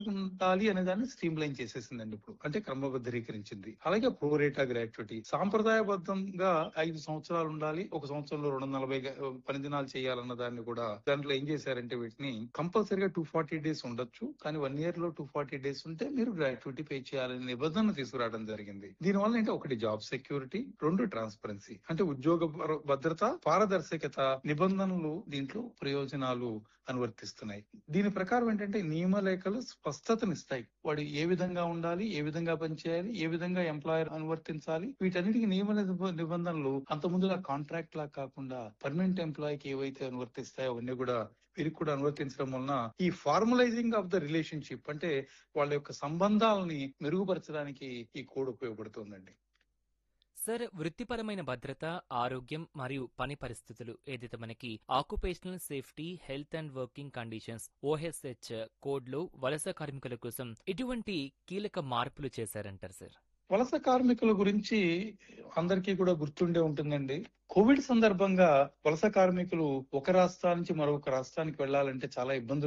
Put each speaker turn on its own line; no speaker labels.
ఉండాలి అనే దాన్ని స్ట్రీమ్ లైన్ చేసేసిందండి ఇప్పుడు అంటే క్రమబద్ధీకరించింది అలాగే ప్రోరేటా గ్రాట్యుటీ సాంప్రదాయబద్ధంగా ఐదు సంవత్సరాలు ఉండాలి ఒక సంవత్సరంలో రెండు వందల నలభై గ- పని దినాలు చేయాలన్న దాన్ని కూడా దాంట్లో ఏం చేశారంటే వీటిని కంపల్సరీగా టూ ఫార్టీ డేస్ ఉండొచ్చు కానీ వన్ ఇయర్ లో టూ ఫార్టీ డేస్ ఉంటే మీరు గ్రాట్యుటీ పే చేయాలనే నిబంధన తీసుకురావడం జరిగింది దీనివల్ల ఏంటంటే ఒకటి జాబ్ సెక్యూరిటీ రెండు ట్రాన్స్పరెన్సీ అంటే ఉద్యోగ భర- భద్రత పారదర్శకత నిబంధనలు దీంట్లో ప్రయోజనాలు అనువర్తిస్తున్నాయి దీని ప్రకారం ఏంటంటే నియమలేఖలు స్పష్టతనిస్తాయి వాడు ఏ విధంగా ఉండాలి ఏ విధంగా పనిచేయాలి ఏ విధంగా ఎంప్లాయర్ అనువర్తించాలి వీటన్నిటికి నియమ నిబ- నిబంధనలు అంత ముందులా కాంట్రాక్ట్ లా కాకుండా పర్మనెంట్ ఎంప్లాయీకి ఏవైతే అనువర్తిస్తాయో అవన్నీ కూడా వీరికి కూడా అనువర్తించడం వలన ఈ ఫార్మలైజింగ్ ఆఫ్ ద రిలేషన్షిప్ అంటే వాళ్ళ యొక్క సంబంధాలని మెరుగుపరచడానికి ఈ కోడ్ ఉపయోగపడుతుందండి
సార్ వృత్తిపరమైన భద్రత ఆరోగ్యం మరియు పని పరిస్థితులు ఏదైతే మనకి occupational safety health and working conditions OHH కోడ్లో వలస కార్మికుల కోసం ఇటువంటి కీలక మార్పులు చేశారంటారు సార్
వలస కార్మికుల గురించి అందరికీ కూడా గుర్తుండే ఉంటుందండి కోవిడ్ సందర్భంగా వలస కార్మికులు ఒక రాష్ట్రం నుంచి మరొక రాష్ట్రానికి వెళ్ళాలంటే చాలా ఇబ్బందులు